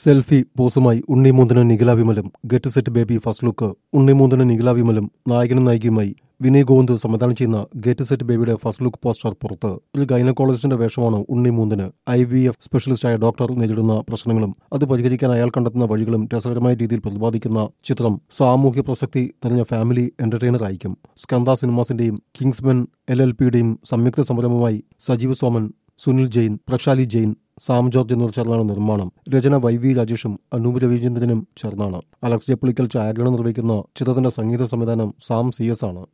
selfie പോസുമായി ഉണ്ണിമൂന്തനും നിഖില വിമലും get set baby first look ഉണ്ണിമൂന്തനും നിഖില വിമലും നായകനും നായികയുമായി വിനയ് ഗോവിന്ദ് സംവിധാനം ചെയ്യുന്ന ഗെറ്റ് സെറ്റ് ബേബിയുടെ ഫസ്റ്റ് ലുക്ക് പോസ്റ്റർ പുറത്ത് ഒരു ഗൈനക്കോളജിസ്റ്റിന്റെ വേഷമാണ് ഉണ്ണിമൂന്തന് ഐ വി എഫ് സ്പെഷ്യലിസ്റ്റായ ഡോക്ടർ നേരിടുന്ന പ്രശ്നങ്ങളും അത് പരിഹരിക്കാൻ അയാൾ കണ്ടെത്തുന്ന വഴികളും രസകരമായ രീതിയിൽ പ്രതിപാദിക്കുന്ന ചിത്രം സാമൂഹ്യ പ്രസക്തി തെളിഞ്ഞ ഫാമിലി എന്റർടൈനർ ആയിരിക്കും സ്കന്ദ സിനിമാസിന്റെയും കിങ്സ്മെൻ എൽ എൽ പിയുടെയും സംയുക്ത സംരംഭമായി സജീവ് സോമൻ സുനിൽ ജെയിൻ പ്രക്ഷാലി ജെയിൻ സാം ജോർജ് എന്നിവർ ചേർന്നാണ് നിർമ്മാണം രചന വൈ വി രാജേഷും അനൂപ് രവീചന്ദ്രനും ചേർന്നാണ് അലക്സ് ജെപ്പുളിക്കൽ ഛായാഗ്രഹണം നിർവഹിക്കുന്ന ചിത്രത്തിന്റെ സംഗീത സംവിധാനം സാം സി എസ് ആണ്